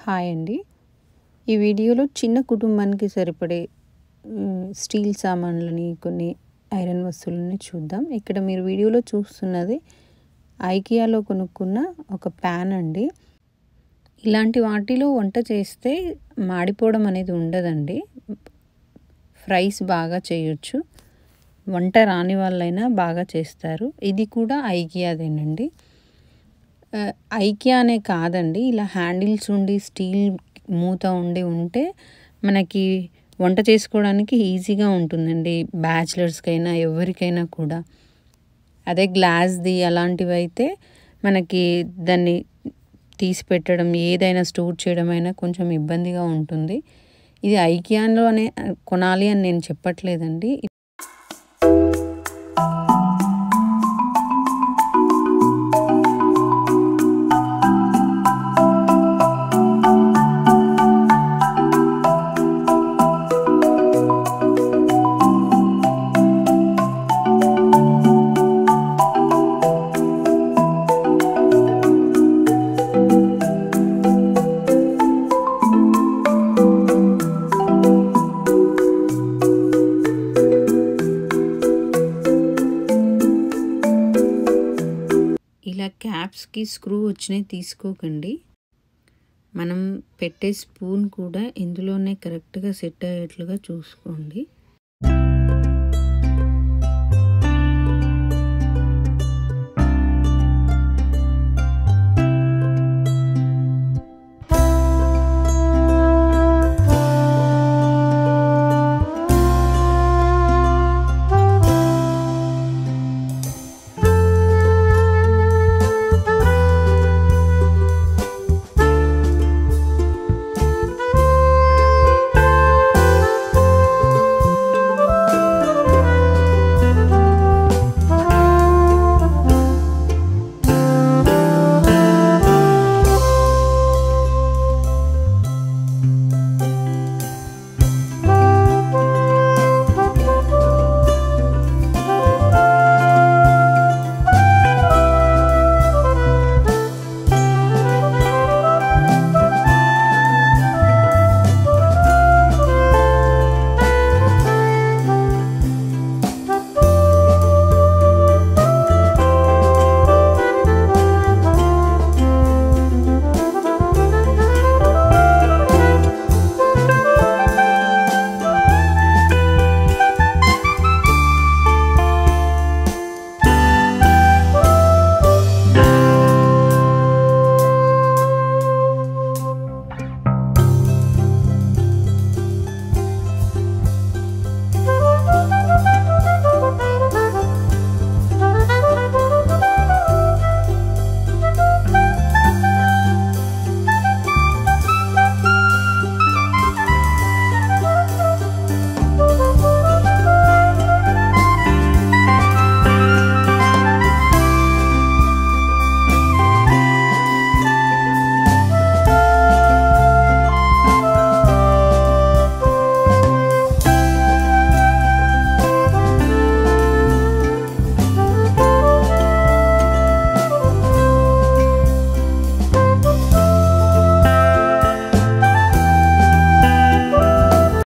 hi అండి ఈ వీడియోలో చిన్న కుటుంబానికి సరిపడే మ్, స్టీల్ సామాన్లని కొన్ని ఐరన్ వస్తువులని చూద్దాం ఇక్కడ మీరు వీడియోలో చూస్తున్నది ఐకియాలో కొనుక్కున్న ఒక ప్యాన్ అండి ఇలాంటి వాటిలో వంట చేస్తే మాడిపోవడం అనేది ఉండదండి ఫ్రైస్ బాగా చేయొచ్చు వంట రాని వాళ్ళైనా బాగా చేస్తారు ఇది కూడా ఐకియాదేనండి ఆ, ఐకియా అనే కాదండి ఇలా హ్యాండిల్స్ ఉండి స్టీల్ మూత ఉండి ఉంటే మనకి వంట చేసుకోవడానికి ఈజీగా ఉంటుందండి బ్యాచిలర్స్కైనా ఎవరికైనా కూడా అదే గ్లాస్ది అలాంటివి అయితే మనకి దాన్ని తీసి పెట్టడం ఏదైనా స్టోర్ చేయడం అయినా కొంచెం ఇబ్బందిగా ఉంటుంది ఇది ఐకియాలోనే కొనాలి అని నేను చెప్పట్లేదండి ఇలా క్యాప్స్కి స్క్రూ వచ్చినాయి తీసుకోకండి మనం పెట్టే స్పూన్ కూడా ఇందులోనే కరెక్ట్గా సెట్ అయ్యేట్లుగా చూసుకోండి